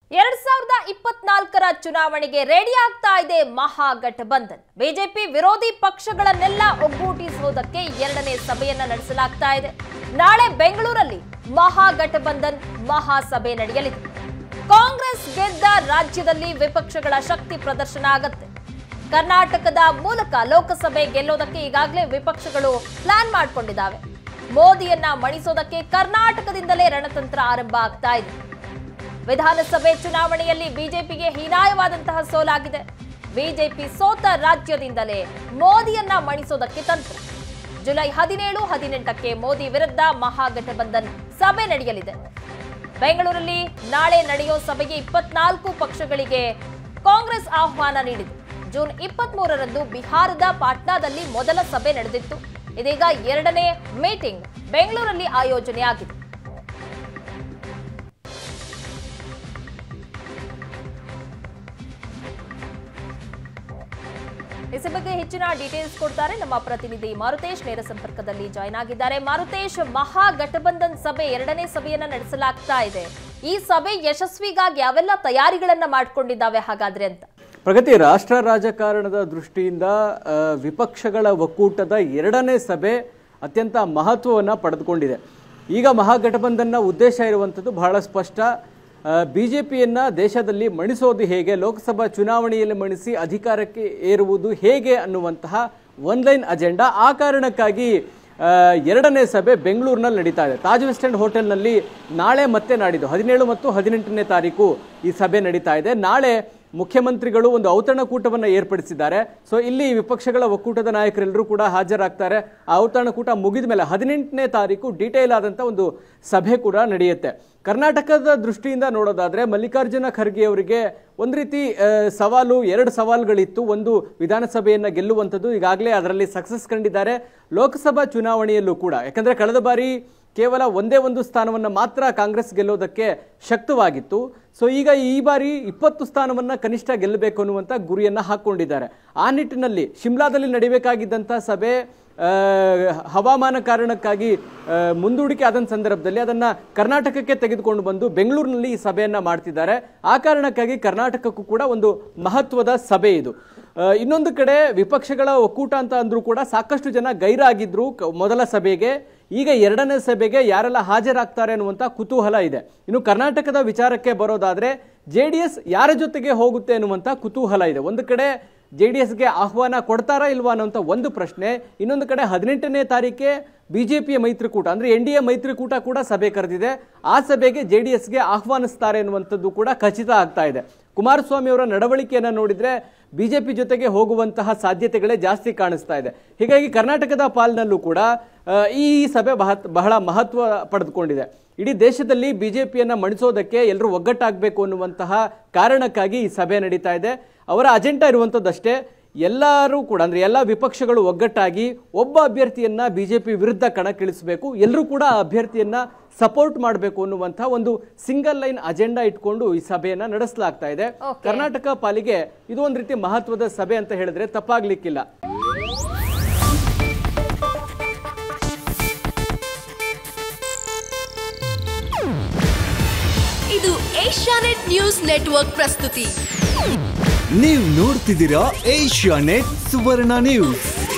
ಎರಡ್ ಸಾವಿರದ ಇಪ್ಪತ್ನಾಲ್ಕರ ಚುನಾವಣೆಗೆ ರೆಡಿ ಆಗ್ತಾ ಇದೆ ಮಹಾಗಠಬಂಧನ್ ಬಿಜೆಪಿ ವಿರೋಧಿ ಪಕ್ಷಗಳನ್ನೆಲ್ಲ ಒಗ್ಗೂಡಿಸುವುದಕ್ಕೆ ಎರಡನೇ ಸಭೆಯನ್ನ ನಡೆಸಲಾಗ್ತಾ ಇದೆ ನಾಳೆ ಬೆಂಗಳೂರಲ್ಲಿ ಮಹಾಗಠಬಂಧನ್ ಮಹಾಸಭೆ ನಡೆಯಲಿದೆ ಕಾಂಗ್ರೆಸ್ ಗೆದ್ದ ರಾಜ್ಯದಲ್ಲಿ ವಿಪಕ್ಷಗಳ ಶಕ್ತಿ ಪ್ರದರ್ಶನ ಆಗತ್ತೆ ಕರ್ನಾಟಕದ ಮೂಲಕ ಲೋಕಸಭೆ ಗೆಲ್ಲೋದಕ್ಕೆ ಈಗಾಗಲೇ ವಿಪಕ್ಷಗಳು ಪ್ಲಾನ್ ಮಾಡಿಕೊಂಡಿದ್ದಾವೆ ಮೋದಿಯನ್ನ ಮಣಿಸೋದಕ್ಕೆ ಕರ್ನಾಟಕದಿಂದಲೇ ರಣತಂತ್ರ ಆರಂಭ ಆಗ್ತಾ ಇದೆ ವಿಧಾನಸಭೆ ಚುನಾವಣೆಯಲ್ಲಿ ಬಿಜೆಪಿಗೆ ಹೀನಾಯವಾದಂತಹ ಸೋಲಾಗಿದೆ ಬಿಜೆಪಿ ಸೋತ ರಾಜ್ಯದಿಂದಲೇ ಮೋದಿಯನ್ನ ಮಣಿಸೋದಕ್ಕೆ ತಂತ್ರ ಜುಲೈ ಹದಿನೇಳು ಹದಿನೆಂಟಕ್ಕೆ ಮೋದಿ ವಿರುದ್ಧ ಮಹಾಗಠಬಂಧನ್ ಸಭೆ ನಡೆಯಲಿದೆ ಬೆಂಗಳೂರಲ್ಲಿ ನಾಳೆ ನಡೆಯೋ ಸಭೆಗೆ ಇಪ್ಪತ್ನಾಲ್ಕು ಪಕ್ಷಗಳಿಗೆ ಕಾಂಗ್ರೆಸ್ ಆಹ್ವಾನ ನೀಡಿದೆ ಜೂನ್ ಇಪ್ಪತ್ತ್ ಮೂರರಂದು ಬಿಹಾರದ ಪಾಟ್ನಾದಲ್ಲಿ ಮೊದಲ ಸಭೆ ನಡೆದಿತ್ತು ಇದೀಗ ಎರಡನೇ ಮೀಟಿಂಗ್ ಬೆಂಗಳೂರಲ್ಲಿ ಆಯೋಜನೆಯಾಗಿದೆ ಇಸಿ ಬಗ್ಗೆ ಹೆಚ್ಚಿನ ಡೀಟೇಲ್ಸ್ ಕೊಡ್ತಾರೆ ನಮ್ಮ ಪ್ರತಿನಿಧಿ ಮಾರುತೇಶ್ ನೇರ ಸಂಪರ್ಕದಲ್ಲಿ ಜಾಯ್ನ್ ಆಗಿದ್ದಾರೆ ಮಾರುತೇಶ್ ಮಹಾಗಠಬಂಧನ್ ಸಭೆ ಎರಡನೇ ಸಭೆಯನ್ನ ನಡೆಸಲಾಗ್ತಾ ಇದೆ ಈ ಸಭೆ ಯಶಸ್ವಿಗಾಗಿ ಯಾವೆಲ್ಲ ತಯಾರಿಗಳನ್ನ ಮಾಡ್ಕೊಂಡಿದ್ದಾವೆ ಹಾಗಾದ್ರೆ ಅಂತ ಪ್ರಗತಿ ರಾಷ್ಟ್ರ ರಾಜಕಾರಣದ ದೃಷ್ಟಿಯಿಂದ ಆ, ವಿಪಕ್ಷಗಳ ಒಕ್ಕೂಟದ ಎರಡನೇ ಸಭೆ ಅತ್ಯಂತ ಮಹತ್ವವನ್ನು ಪಡೆದುಕೊಂಡಿದೆ ಈಗ ಮಹಾಗಠಬಂಧನ್ನ ಉದ್ದೇಶ ಇರುವಂಥದ್ದು ಬಹಳ ಸ್ಪಷ್ಟ ಬಿ ಜೆ ಪಿಯನ್ನು ದೇಶದಲ್ಲಿ ಮಣಿಸೋದು ಹೇಗೆ ಲೋಕಸಭಾ ಚುನಾವಣೆಯಲ್ಲಿ ಮಣಿಸಿ ಅಧಿಕಾರಕ್ಕೆ ಏರುವುದು ಹೇಗೆ ಅನ್ನುವಂತಹ ಒನ್ಲೈನ್ ಅಜೆಂಡಾ ಆ ಕಾರಣಕ್ಕಾಗಿ ಆ, ಎರಡನೇ ಸಭೆ ಬೆಂಗಳೂರಿನಲ್ಲಿ ನಡೀತಾ ಇದೆ ತಾಜ್ ವೆಸ್ಟ್ ಎಂಡ್ ಹೋಟೆಲ್ನಲ್ಲಿ ನಾಳೆ ಮತ್ತೆ ನಾಡಿದ್ದು ಹದಿನೇಳು ಮತ್ತು ಹದಿನೆಂಟನೇ ತಾರೀಕು ಈ ಸಭೆ ನಡೀತಾ ಇದೆ ನಾಳೆ ಮುಖ್ಯಮಂತ್ರಿಗಳು ಒಂದು ಔತಣಕೂಟವನ್ನು ಏರ್ಪಡಿಸಿದ್ದಾರೆ ಸೊ ಇಲ್ಲಿ ವಿಪಕ್ಷಗಳ ಒಕ್ಕೂಟದ ನಾಯಕರೆಲ್ಲರೂ ಕೂಡ ಹಾಜರಾಗ್ತಾರೆ ಆ ಔತಣಕೂಟ ಮುಗಿದ ಮೇಲೆ ಹದಿನೆಂಟನೇ ತಾರೀಕು ಡೀಟೇಲ್ ಆದಂಥ ಒಂದು ಸಭೆ ಕೂಡ ನಡೆಯುತ್ತೆ ಕರ್ನಾಟಕದ ದೃಷ್ಟಿಯಿಂದ ನೋಡೋದಾದ್ರೆ ಮಲ್ಲಿಕಾರ್ಜುನ ಖರ್ಗೆ ಅವರಿಗೆ ಒಂದು ರೀತಿ ಆ, ಸವಾಲು ಎರಡು ಸವಾಲುಗಳಿತ್ತು ಒಂದು ವಿಧಾನಸಭೆಯನ್ನು ಗೆಲ್ಲುವಂಥದ್ದು ಈಗಾಗಲೇ ಅದರಲ್ಲಿ ಸಕ್ಸಸ್ ಕಂಡಿದ್ದಾರೆ ಲೋಕಸಭಾ ಚುನಾವಣೆಯಲ್ಲೂ ಕೂಡ ಯಾಕಂದ್ರೆ ಕಳೆದ ಬಾರಿ ಕೇವಲ ಒಂದೇ ಒಂದು ಸ್ಥಾನವನ್ನು ಮಾತ್ರ ಕಾಂಗ್ರೆಸ್ ಗೆಲ್ಲೋದಕ್ಕೆ ಶಕ್ತವಾಗಿತ್ತು ಸೊ ಈಗ ಈ ಬಾರಿ ಇಪ್ಪತ್ತು ಸ್ಥಾನವನ್ನ ಕನಿಷ್ಠ ಗೆಲ್ಲಬೇಕು ಅನ್ನುವಂಥ ಗುರಿಯನ್ನ ಹಾಕೊಂಡಿದ್ದಾರೆ ಆ ನಿಟ್ಟಿನಲ್ಲಿ ಶಿಮ್ಲಾದಲ್ಲಿ ನಡೀಬೇಕಾಗಿದ್ದಂಥ ಸಭೆ ಆ, ಹವಾಮಾನ ಕಾರಣಕ್ಕಾಗಿ ಆ, ಮುಂದೂಡಿಕೆ ಆದಂಥ ಸಂದರ್ಭದಲ್ಲಿ ಅದನ್ನ ಕರ್ನಾಟಕಕ್ಕೆ ತೆಗೆದುಕೊಂಡು ಬಂದು ಬೆಂಗಳೂರಿನಲ್ಲಿ ಈ ಸಭೆಯನ್ನ ಮಾಡ್ತಿದ್ದಾರೆ ಆ ಕಾರಣಕ್ಕಾಗಿ ಕರ್ನಾಟಕಕ್ಕೂ ಕೂಡ ಒಂದು ಮಹತ್ವದ ಸಭೆ ಇದು ಆ, ಇನ್ನೊಂದು ಕಡೆ ವಿಪಕ್ಷಗಳ ಒಕ್ಕೂಟ ಅಂತ ಅಂದ್ರೂ ಕೂಡ ಸಾಕಷ್ಟು ಜನ ಗೈರಾಗಿದ್ರು ಕ- ಮೊದಲ ಸಭೆಗೆ ಈಗ ಎರಡನೇ ಸಭೆಗೆ ಯಾರೆಲ್ಲ ಹಾಜರಾಗ್ತಾರೆ ಅನ್ನುವಂಥ ಕುತೂಹಲ ಇದೆ ಇನ್ನು ಕರ್ನಾಟಕದ ವಿಚಾರಕ್ಕೆ ಬರೋದಾದ್ರೆ ಜೆ ಡಿ ಎಸ್ ಯಾರ ಜೊತೆಗೆ ಹೋಗುತ್ತೆ ಅನ್ನುವಂಥ ಕುತೂಹಲ ಇದೆ ಒಂದು ಕಡೆ ಜೆ ಡಿ ಎಸ್ಗೆ ಆಹ್ವಾನ ಕೊಡ್ತಾರಾ ಇಲ್ವಾ ಅನ್ನುವಂಥ ಒಂದು ಪ್ರಶ್ನೆ ಇನ್ನೊಂದು ಕಡೆ ಹದಿನೆಂಟನೇ ತಾರೀಕೆ ಬಿಜೆಪಿಯ ಮೈತ್ರಿಕೂಟ ಅಂದ್ರೆ ಎನ್ ಡಿ ಎ ಮೈತ್ರಿಕೂಟ ಕೂಡ ಸಭೆ ಕರೆದಿದೆ ಆ ಸಭೆಗೆ ಜೆ ಡಿ ಎಸ್ಗೆ ಆಹ್ವಾನಿಸ್ತಾರೆ ಅನ್ನುವಂಥದ್ದು ಕೂಡ ಖಚಿತ ಆಗ್ತಾ ಇದೆ ಕುಮಾರಸ್ವಾಮಿ ಅವರ ನಡವಳಿಕೆಯನ್ನು ನೋಡಿದ್ರೆ ಬಿಜೆಪಿ ಜೊತೆಗೆ ಹೋಗುವಂತಹ ಸಾಧ್ಯತೆಗಳೇ ಜಾಸ್ತಿ ಕಾಣಿಸ್ತಾ ಇದೆ ಹೀಗಾಗಿ ಕರ್ನಾಟಕದ ಪಾಲಿನಲ್ಲೂ ಕೂಡ ಆ, ಈ ಸಭೆ ಬಹ- ಬಹಳ ಮಹತ್ವ ಪಡೆದುಕೊಂಡಿದೆ ಇಡೀ ದೇಶದಲ್ಲಿ ಬಿಜೆಪಿಯನ್ನ ಮಣಿಸೋದಕ್ಕೆ ಎಲ್ಲರೂ ಒಗ್ಗಟ್ಟಾಗಬೇಕು ಅನ್ನುವಂತಹ ಕಾರಣಕ್ಕಾಗಿ ಈ ಸಭೆ ನಡೀತಾ ಇದೆ ಅವರ ಅಜೆಂಡಾ ಇರುವಂಥದ್ದಷ್ಟೇ ಎಲ್ಲರೂ ಕೂಡ ಅಂದ್ರೆ ಎಲ್ಲ ವಿಪಕ್ಷಗಳು ಒಗ್ಗಟ್ಟಾಗಿ ಒಬ್ಬ ಅಭ್ಯರ್ಥಿಯನ್ನ ಬಿಜೆಪಿ ವಿರುದ್ಧ ಕಣಕ್ಕಿಳಿಸಬೇಕು ಎಲ್ಲರೂ ಕೂಡ ಆ ಅಭ್ಯರ್ಥಿಯನ್ನ ಸಪೋರ್ಟ್ ಮಾಡಬೇಕು ಅನ್ನುವಂತಹ ಒಂದು ಸಿಂಗಲ್ ಲೈನ್ ಅಜೆಂಡಾ ಇಟ್ಕೊಂಡು ಈ ಸಭೆಯನ್ನ ನಡೆಸಲಾಗ್ತಾ ಇದೆ Okay. ಕರ್ನಾಟಕ ಪಾಲಿಗೆ ಇದು ಒಂದು ರೀತಿ ಮಹತ್ವದ ಸಭೆ ಅಂತ ಹೇಳಿದ್ರೆ ತಪ್ಪಾಗ್ಲಿಕ್ಕಿಲ್ಲ ಇದು ಏಷ್ಯಾನೆಟ್ ನ್ಯೂಸ್ ನೆಟ್ವರ್ಕ್ ಪ್ರಸ್ತುತಿ ನೀವು ನೋಡ್ತಿದ್ದೀರಾ ಏಷ್ಯಾ ನೆಟ್ ಸುವರ್ಣ ನ್ಯೂಸ್